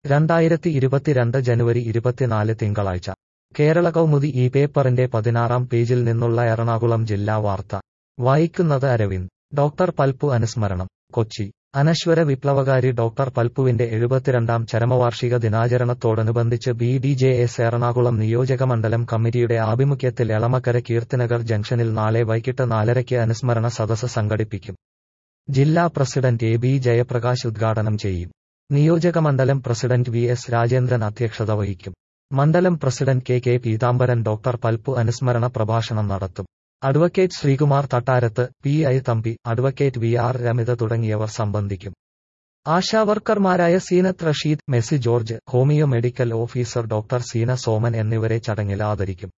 രണ്ടായിരത്തി ഇരുപത്തിരണ്ട് ജനുവരി ഇരുപത്തിനാല് തിങ്കളാഴ്ച കേരള കൗമുദി ഈ പേപ്പറിന്റെ പതിനാറാം പേജിൽ നിന്നുള്ള എറണാകുളം ജില്ലാ വാർത്ത വായിക്കുന്നത് അരവിന്ദ് ഡോക്ടർ പൽപ്പു അനുസ്മരണം കൊച്ചി അനശ്വര വിപ്ലവകാരി ഡോക്ടർ പൽപ്പുവിന്റെ എഴുപത്തിരണ്ടാം ചരമവാർഷിക ദിനാചരണത്തോടനുബന്ധിച്ച് B D J S Ernakulam നിയോജകമണ്ഡലം കമ്മിറ്റിയുടെ ആഭിമുഖ്യത്തിൽ എളമക്കര കീർത്തിനഗർ ജംഗ്ഷനിൽ നാളെ വൈകിട്ട് നാലരയ്ക്ക് അനുസ്മരണ സദസ്സ് സംഘടിപ്പിക്കും ജില്ലാ പ്രസിഡന്റ് എ ബി ജയപ്രകാശ് ഉദ്ഘാടനം ചെയ്യും നിയോജകമണ്ഡലം പ്രസിഡന്റ് വി എസ് രാജേന്ദ്രൻ അധ്യക്ഷത വഹിക്കും മണ്ഡലം president K K Peethambaran doctor Palpu അനുസ്മരണ പ്രഭാഷണം നടത്തും advocate Sreekumar Thattarath P I Thampi advocate V R Ramitha തുടങ്ങിയവർ സംബന്ധിക്കും ആശാവർക്കർമാരായ Seenath Rasheed Messy George homeo medical officer doctor Seena Soman എന്നിവരെ ചടങ്ങിൽ ആദരിക്കും